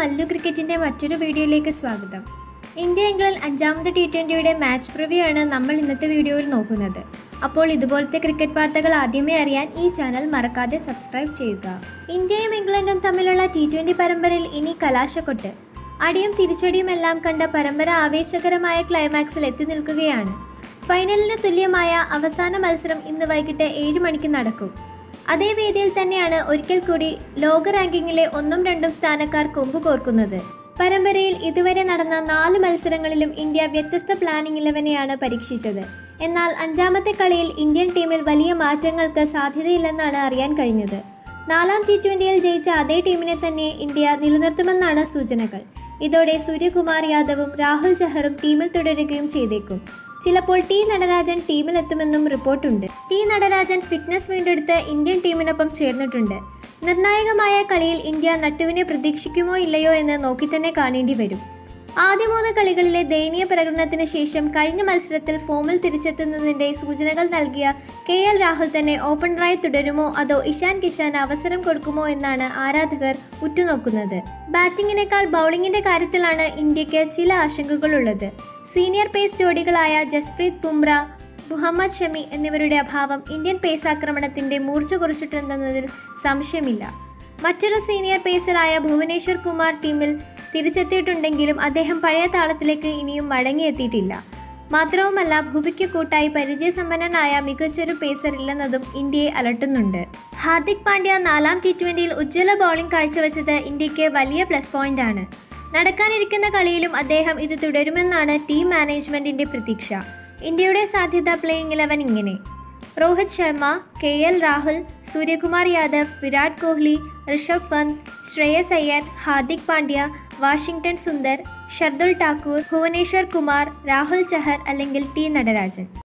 മല്ലു ക്രിക്കറ്റിന്റെ മറ്റൊരു വീഡിയോയിലേക്ക് സ്വാഗതം ഇന്ത്യ ഇംഗ്ലണ്ട് അഞ്ചാമത് ടി ട്വൻ്റിയുടെ മാച്ച് പ്രിവ്യൂ ആണ് നമ്മൾ ഇന്നത്തെ വീഡിയോയിൽ നോക്കുന്നത് അപ്പോൾ ഇതുപോലത്തെ ക്രിക്കറ്റ് വാർത്തകൾ ആദ്യമേ അറിയാൻ ഈ ചാനൽ മറക്കാതെ സബ്സ്ക്രൈബ് ചെയ്യുക ഇന്ത്യയും ഇംഗ്ലണ്ടും തമ്മിലുള്ള ടി ട്വൻ്റി പരമ്പരയിൽ ഇനി കലാശക്കൊട്ട് അടിയും തിരിച്ചടിയും എല്ലാം കണ്ട പരമ്പര ആവേശകരമായ ക്ലൈമാക്സിൽ എത്തി നിൽക്കുകയാണ് ഫൈനലിന് തുല്യമായ അവസാന മത്സരം ഇന്ന് വൈകിട്ട് ഏഴ് മണിക്ക് നടക്കും അതേ വേദിയിൽ തന്നെയാണ് ഒരിക്കൽ കൂടി ലോക റാങ്കിങ്ങിലെ ഒന്നും രണ്ടും സ്ഥാനക്കാർ കൊമ്പ് കോർക്കുന്നത് പരമ്പരയിൽ ഇതുവരെ നടന്ന നാല് മത്സരങ്ങളിലും ഇന്ത്യ വ്യത്യസ്ത പ്ലാനിംഗ് ഇലവനെയാണ് പരീക്ഷിച്ചത് എന്നാൽ അഞ്ചാമത്തെ കളിയിൽ ഇന്ത്യൻ ടീമിൽ വലിയ മാറ്റങ്ങൾക്ക് സാധ്യതയില്ലെന്നാണ് അറിയാൻ കഴിഞ്ഞത് നാലാം ടി ട്വൻ്റിയിൽ ജയിച്ച അതേ ടീമിനെ തന്നെ ഇന്ത്യ നിലനിർത്തുമെന്നാണ് സൂചനകൾ ഇതോടെ സൂര്യകുമാർ യാദവും രാഹുൽ ചഹറും ടീമിൽ തുടരുകയും ചെയ്തേക്കും ചിലപ്പോൾ ടി നടരാജൻ ടീമിലെത്തുമെന്നും റിപ്പോർട്ടുണ്ട് ടി നടരാജൻ ഫിറ്റ്നസ് വീണ്ടെടുത്ത് ഇന്ത്യൻ ടീമിനൊപ്പം ചേർന്നിട്ടുണ്ട് നിർണായകമായ കളിയിൽ ഇന്ത്യ നട്ടുവിനെ പ്രതീക്ഷിക്കുമോ ഇല്ലയോ എന്ന് നോക്കി തന്നെ കാണേണ്ടി വരും ആദ്യ മൂന്ന് കളികളിലെ ദയനീയ പ്രകടനത്തിന് ശേഷം കഴിഞ്ഞ മത്സരത്തിൽ ഫോമിൽ തിരിച്ചെത്തുന്നതിന്റെ സൂചനകൾ നൽകിയ കെ എൽ രാഹുൽ തന്നെ ഓപ്പണറായി തുടരുമോ അതോ ഇഷാൻ കിഷാൻ അവസരം കൊടുക്കുമോ എന്നാണ് ആരാധകർ ഉറ്റുനോക്കുന്നത് ബാറ്റിംഗിനേക്കാൾ ബൗളിംഗിന്റെ കാര്യത്തിലാണ് ഇന്ത്യക്ക് ചില ആശങ്കകളുള്ളത് സീനിയർ പേസ് ജോഡികളായ ജസ്പ്രീത് ബുംറ മുഹമ്മദ് ഷമി എന്നിവരുടെ അഭാവം ഇന്ത്യൻ പേസ് ആക്രമണത്തിന്റെ മൂർച്ച കുറിച്ചിട്ടുണ്ടെന്നതിൽ സംശയമില്ല മറ്റൊരു സീനിയർ പേസറായ ഭുവനേശ്വർ കുമാർ ടീമിൽ തിരിച്ചെത്തിയിട്ടുണ്ടെങ്കിലും അദ്ദേഹം പഴയ താളത്തിലേക്ക് ഇനിയും മടങ്ങിയെത്തിയിട്ടില്ല മാത്രവുമല്ല ഭുവിക്ക് കൂട്ടായി പരിചയസമ്പന്നനായ മികച്ചൊരു പേസർ ഇല്ലെന്നതും ഇന്ത്യയെ അലട്ടുന്നുണ്ട് ഹാർദിക് പാണ്ഡ്യ നാലാം ടി ട്വൻ്റിയിൽ ഉജ്ജ്വല ബൗളിംഗ് കാഴ്ചവെച്ചത് ഇന്ത്യക്ക് വലിയ പ്ലസ് പോയിന്റ് ആണ് നടക്കാനിരിക്കുന്ന കളിയിലും അദ്ദേഹം ഇത് തുടരുമെന്നാണ് ടീം മാനേജ്മെന്റിന്റെ പ്രതീക്ഷ ഇന്ത്യയുടെ സാധ്യത പ്ലേയിങ് ഇലവൻ ഇങ്ങനെ Rohit Sharma K L Rahul Suryakumar Yadav Virat Kohli Rishabh Pant Shreyas Iyer Hardik Pandya Washington Sundar Shardul Thakur Bhuvneshwar Kumar Rahul Chahar അല്ലെങ്കിൽ ടി നടരാജൻ